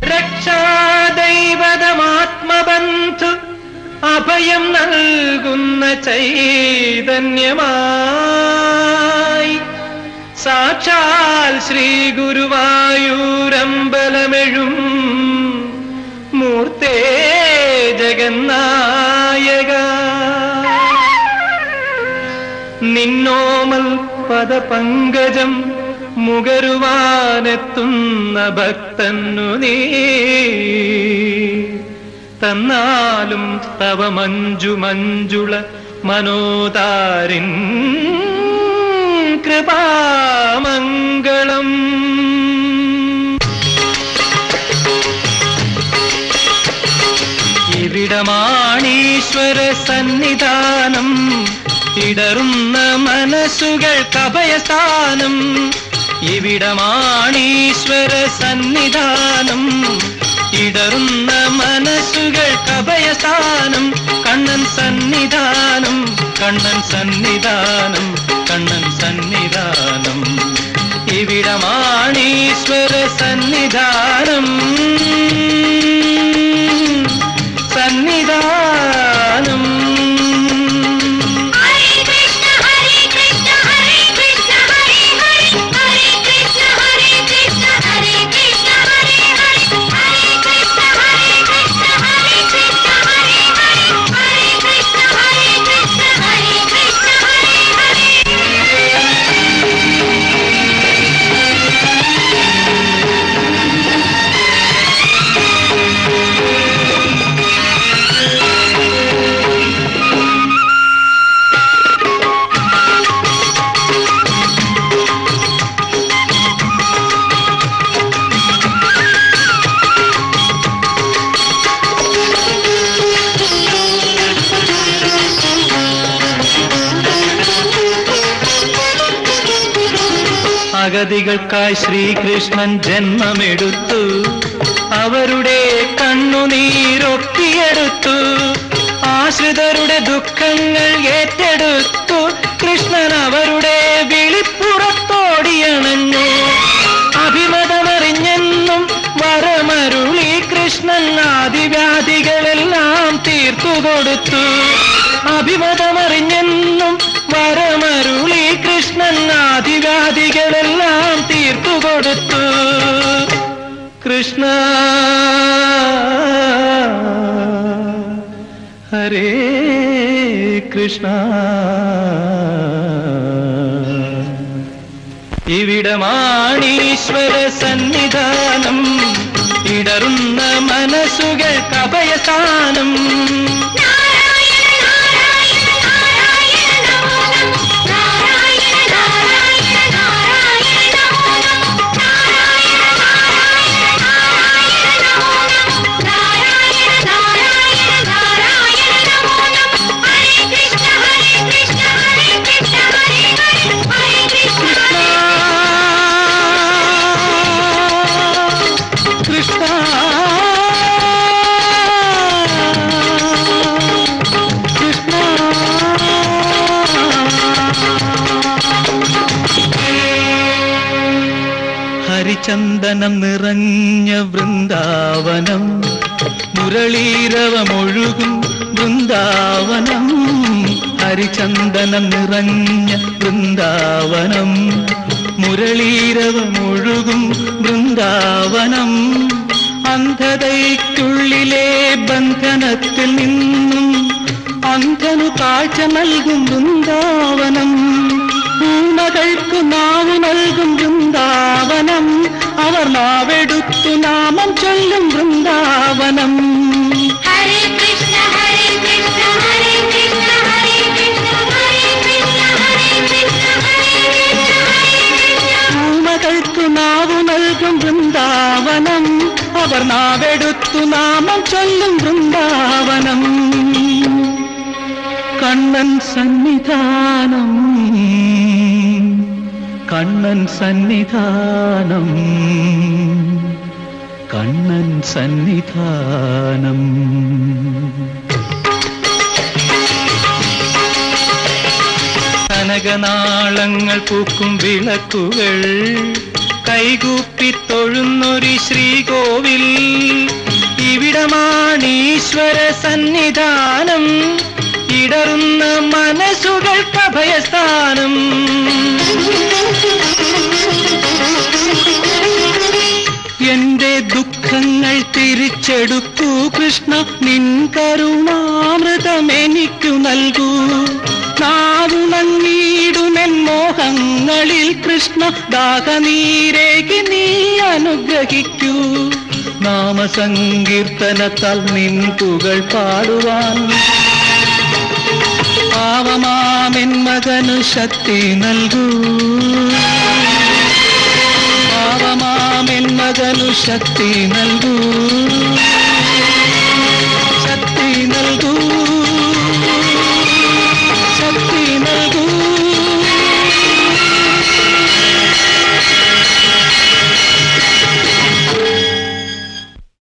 രക്ഷാദൈവതമാത്മബന്ധു അഭയം നൽകുന്ന ചൈതന്യമായി സാക്ഷാൽ ശ്രീ ഗുരുവായൂരമ്പലമെഴും മൂർത്തേ ജഗന്നായക നിന്നോമൽ പദപങ്കജം മുകരുവാനെത്തുന്ന ഭക്തന്നു നീ തന്നാലും തവ മഞ്ജു മഞ്ജുള മനോതാരിൻ കൃപാമംഗളം ഇവിടമാണീശ്വര സന്നിധാനം ഇടറുന്ന മനസ്സുകൾക്ക് അഭയസ്ഥാനം ഇവിടമാണീശ്വര സന്നിധാനം ഇടറുന്ന മനസ്സുകൾക്ക് അഭയസ്ഥാനം കണ്ണൻ സന്നിധാനം കണ്ണൻ സന്നിധാനം കണ്ണൻ സന്നിധാനം ഇവിടമാണീശ്വര സന്നിധാനം സന്നിധാനം ഹരേ കൃഷ്ണ ഹരേ കൃഷ്ണ ഹരേ കൃഷ്ണ ഹരേ ഹരേ ഹരേ കൃഷ്ണ ഹരേ കൃഷ്ണ ഹരേ കൃഷ്ണ ഹരേ ഹരേ ഹരേ കൃഷ്ണ ഹരേ കൃഷ്ണ ഹരേ കൃഷ്ണ ഹരേ ഹരേ ഹരേ കൃഷ്ണ ഹരേ കൃഷ്ണ ഹരേ കൃഷ്ണ ഹരേ ഹരേ അഗതികൾക്കായി ശ്രീകൃഷ്ണൻ ജന്മമെടുത്തു അവരുടെ കണ്ണുനീരൊപ്പിയെടുത്തു ആശ്രിതരുടെ ദുഃഖങ്ങൾ ഏറ്റെടുത്തു കൃഷ്ണൻ അവരുടെ വിളിപ്പുറത്തോടിയണഞ്ഞു അഭിമതമറിഞ്ഞെന്നും വരമരുളി കൃഷ്ണൻ ആദിവ്യാധികളെല്ലാം തീർത്തു കൊടുത്തു അഭിമതമറിഞ്ഞെന്നും വരമരുളി കൃഷ്ണൻ ആദിവ്യാധികളെല്ലാം തീർത്തു കൊടുത്തു കൃഷ്ണ ഹരേ കൃഷ്ണ ഇവിടമാണീശ്വര സന്നിധാനം ഇടറുന്ന മനസ്സുകൾക്ക് അഭയസ്ഥാനം നാരായണ നാരായണ നാരായണ നമോ നമഃ നാരായണ നാരായണ നാരായണ നമോ നമഃ നാരായണ നാരായണ നാരായണ നമോ നമഃ നാരായണ നാരായണ നാരായണ നമോ നമഃ ഹരേ കൃഷ്ണ ഹരേ കൃഷ്ണ ഹരേ കൃഷ്ണ ഹരേ ഹരേ ഹരേ കൃഷ്ണ കൃഷ്ണ ഹരിചന്ദനം നിറഞ്ഞ വൃന്ദാവനം മുരളീരവമൊഴുകും വൃന്ദാവനം ഹരിചന്ദനം നിറഞ്ഞ വൃന്ദാവനം മുരളീരവമൊഴുകും വൃന്ദാവനം അന്ധതയ്ക്കുള്ളിലെ ബന്ധനത്തിൽ നിന്നും അന്ധനു കാഴ്ച നൽകും വൃന്ദാവനം ഊണകൾക്കു നാവു നൽകും വൃന്ദാവനം അവർ നാവെടുത്തു നാമം ചൊല്ലും വൃന്ദാവനം ഹരേ കൃഷ്ണ ഹരേ കൃഷ്ണ ഹരേ കൃഷ്ണ ഹരേ കൃഷ്ണ ഹരേ കൃഷ്ണ ഹരേ കൃഷ്ണ ഹരേ കൃഷ്ണ ഹരേ കൃഷ്ണ ഊമകൾക്കു നാവു നൽകും വൃന്ദാവനം അവർ നാവെടുത്തു നാമം ചൊല്ലും വൃന്ദാവനം കണ്ണൻ സന്നിധാനം കണ്ണൻ സന്നിധാനം കണ്ണൻ സന്നിധാനം കനകനാളങ്ങൾ പൂക്കും വിളക്കുകൾ കൈകൂപ്പി തൊഴുന്നൊരു ശ്രീകോവിൽ ഇവിടമാണീശ്വര സന്നിധാനം ഇടറുന്ന മനസ്സുകൾക്ക് അഭയസ്ഥാനം എന്റെ ദുഃഖങ്ങൾ തിരിച്ചെടുക്കൂ കൃഷ്ണ നിൻ കരുണാമൃതം എനിക്കു നൽകൂ നാവുണങ്ങിയിടുമെൻ മോഹങ്ങളിൽ കൃഷ്ണ ദാഹനീരേകി നീ അനുഗ്രഹിക്കൂ നാമസങ്കീർത്തനത്താൽ നിൻ പുകൾ പാടുവാൻ പാവമാമെൻ മകനു ശക്തി നൽകൂ പാവമാമെൻ മകനു ശക്തി നൽകൂ